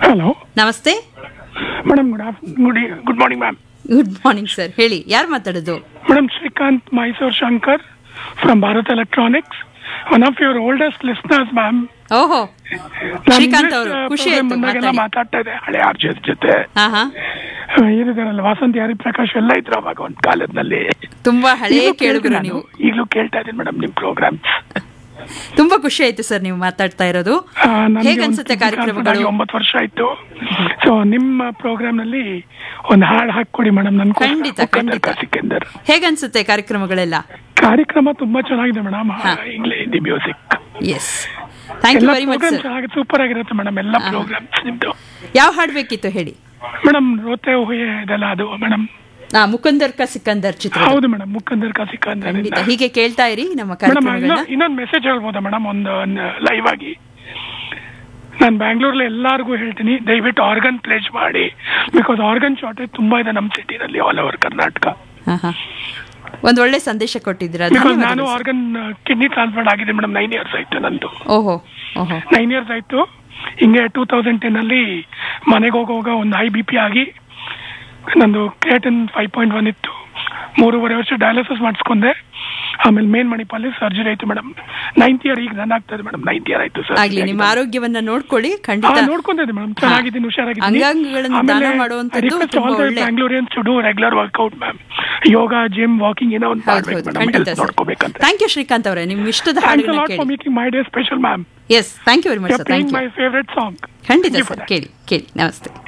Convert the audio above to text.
Hello ನಮಸ್ತೆ madam good afternoon good good morning ma'am good morning sir ಹೇಳಿ ಯಾರು ಮಾತಾಡೋದು madam Srikanth Mysore Shankar from Bharat electronics one of your oldest listeners ma'am ಓಹೋ ಶ್ರೀಕಾಂತ್ ಅವರು ಖುಷಿ ಆಯ್ತು ಬಂದಾಗೆಲ್ಲ ಮಾತಾಡಿ ಮಾತಾಡ್ತಾ ಇದೆ ಹಳೆ ಆರ್ಜಿ ಜೊತೆ ಹಾ ಹಾ ಏನಿದಾರಲ್ಲ ವಾಸಂತಿ ಹರಿಪ್ರಕಾಶ್ ಎಲ್ಲ ಇದ್ರು ಅವಾಗ ಒಂದ್ ಕಾಲದಲ್ಲಿ ತುಂಬಾ ಹಳೇ ಈಗ್ಲೂ ಕೇಳುಗರು ಕೇಳ್ತೀನಿ ನೀವು ನಾನು. ಈಗ್ಲೂ ಕೇಳ್ತಾ ಇದ್ದೀನಿ ಮೇಡಮ್ ನಿಮ್ ಪ್ರೋಗ್ರಾಮ್ ತುಂಬಾ ಖುಷಿ ಆಯ್ತು ಸರ್ ನೀವು ಮಾತಾಡ್ತಾ ಇರೋದು ಹೇಗ್ ಅನ್ಸುತ್ತೆ ಕಾರ್ಯಕ್ರಮಗಳು ಒಂಬತ್ತು ವರ್ಷ ಆಯ್ತು ಸೊ ನಿಮ್ಮ ಪ್ರೋಗ್ರಾಮ್ ನಲ್ಲಿ ಒಂದು ಹಾಡು ಹಾಕೊಡಿ ಮೇಡಮ್ ನನ್ ಖಂಡಿತ, ಖಂಡಿತ. ಸಿಕ್ಕಂದರ್ ಹೇಗನ್ಸುತ್ತೆ ಕಾರ್ಯಕ್ರಮಗಳೆಲ್ಲ ಕಾರ್ಯಕ್ರಮ ತುಂಬಾ ಚೆನ್ನಾಗಿದೆ ಮೇಡಮ್ ಹಾ. ಇಂಗ್ಲಿ Hindi music yes thank you ಎಲ್ಲ ವೆರಿ ಮಚ್ ಪ್ರೋಗ್ರಾಮ್ ಸರ್ ಚೆನ್ನಾಗಿ ಸೂಪರ್ ಆಗಿರುತ್ತೆ ಮೇಡಮ್ ಎಲ್ಲ ಹಾ. ಪ್ರೋಗ್ರಾಮ್ಸ್ ನಿಮ್ದು ಯಾವ ಹಾಡ್ ಬೇಕಿತ್ತು ಹೇಳಿ ಮೇಡಮ್ ರೋತೆ ಹುಯೆ ಇದೆಲ್ಲ ಅದು ಮೇಡಮ್ ಆ ಮುಕುಂದರ್ ಕ ಸಿಕಂದರ್ ಚಿತ್ರ ಹೌದು ಮೇಡಮ್ ಮುಖಂದರ್ ಕಾ ಸಿಕ್ಕಂದರ್ ಖಂಡಿತ ಹೀಗೆ ಕೇಳ್ತಾ ಇರಿ ನಮ್ಮ ಮೇಡಮ್ ಕಾರ್ಯಕ್ರಮಗಳನ್ನ ಇನ್ನೊಂದು ಮೆಸೇಜ್ ಹೇಳ್ಬೋದಾ ಮೇಡಮ್ ಒಂದು ಲೈವ್ ಆಗಿ ನಾನು ಬ್ಯಾಂಗ್ಳೂರ್ಲಿ ಎಲ್ಲಾರ್ಗೂ ಹೇಳ್ತೀನಿ ದಯವಿಟ್ಟು ಆರ್ಗನ್ ಪ್ಲೇಸ್ ಮಾಡಿ ಬಿಕಾಸ್ ಆರ್ಗನ್ ಶಾರ್ಟೇಜ್ ತುಂಬಾ ಇದೆ ನಮ್ಮ ಸಿಟಿನಲ್ಲಿ ಆಲ್ ಓವರ್ ಕರ್ನಾಟಕ ಹಾ, ಹಾ. ಒಂದ್ ಒಳ್ಳೆ ಸಂದೇಶ ಕೊಟ್ಟಿದ್ದೀರಾ ಬಿಕಾಸ್ ನಾನು ಧನ್ಯವಾದಗಳು ಸರ್. ಆರ್ಗನ್ ಕಿಡ್ನಿ ಟ್ರಾನ್ಸ್ಫರ್ ಆಗಿದೆ ಮೇಡಮ್ ನೈನ್ ಇಯರ್ಸ್ ಆಯ್ತು ನಂದು ಓಹೋ ಓಹೋ ನೈನ್ ಇಯರ್ಸ್ ಆಯ್ತು ಹಿಂಗೆ ಟೂ ತೌಸಂಡ್ ಟೆನ್ ಅಲ್ಲಿ ಮನೆಗೆ ಹೋಗುವಾಗ ಒಂದು ಹೈ ಬಿ ಪಿ ಆಗಿ ನಂದು ಕ್ರೇಟನ್ ಫೈವ್ ಪಾಯಿಂಟ್ ಒನ್ ಇತ್ತು ಮೂರುವರೆ ವರ್ಷ ಡಯಾಲಿಸಿಸ್ ಮಾಡಿಸ್ಕೊಂಡೆ ಆಮೇಲೆ ಮೇನ್ ಮಣಿಪಾಲಿ ಸರ್ಜರಿ ಆಯ್ತು ಮೇಡಮ್ ನೈನ್ತ್ ಇಯರ್ ಈಗ ರನ್ ಆಗ್ತದೆ ಮೇಡಮ್ ನೈನ್ತ್ ಇಯರ್ ಆಯ್ತು ಸರ್ ಆಗ್ಲಿ ನಿಮ್ಮ ಆರೋಗ್ಯವನ್ನ ನೋಡ್ಕೊಳ್ಳಿ ಖಂಡಿತ ನೋಡ್ಕೊಂಡಿದ್ದೆ ಮೇಡಮ್ ಚೆನ್ನಾಗಿದ್ದೀನಿ ಹುಷಾರಾಗಿದ್ದೀನಿ ಅಂಗಾಂಗಗಳನ್ನು ದಾನ ಮಾಡುವಂಥದ್ದು ತುಂಬಾ ಒಳ್ಳೆ- Bangaloreans to do regular workout ma'am yoga gym walking ಏನೋ ಒಂದು ಹೌದು ಮಾಡ್ಬೇಕು ಹೌದು ಮೇಡಮ್ ಖಂಡಿತ ಹೆಲ್ತ್ ನೋಡ್ಕೋಬೇಕಂತ ಥ್ಯಾಂಕ್ ಯು ಶ್ರೀಕಾಂತ್ ಅವರೇ ನಿಮ್ ಇಷ್ಟದ ಥ್ಯಾಂಕ್ಸ್ ಹಾಡುಗಳನ್ನ ಲಾಟ್ ಫಾರ್ ಕೇಳಿ making my day special ma'am yes thank you very much sir thank my you favourite song ಖಂಡಿತ Thank you for sir that. ಕೇಳಿ ಕೇಳಿ ನಮಸ್ತೆ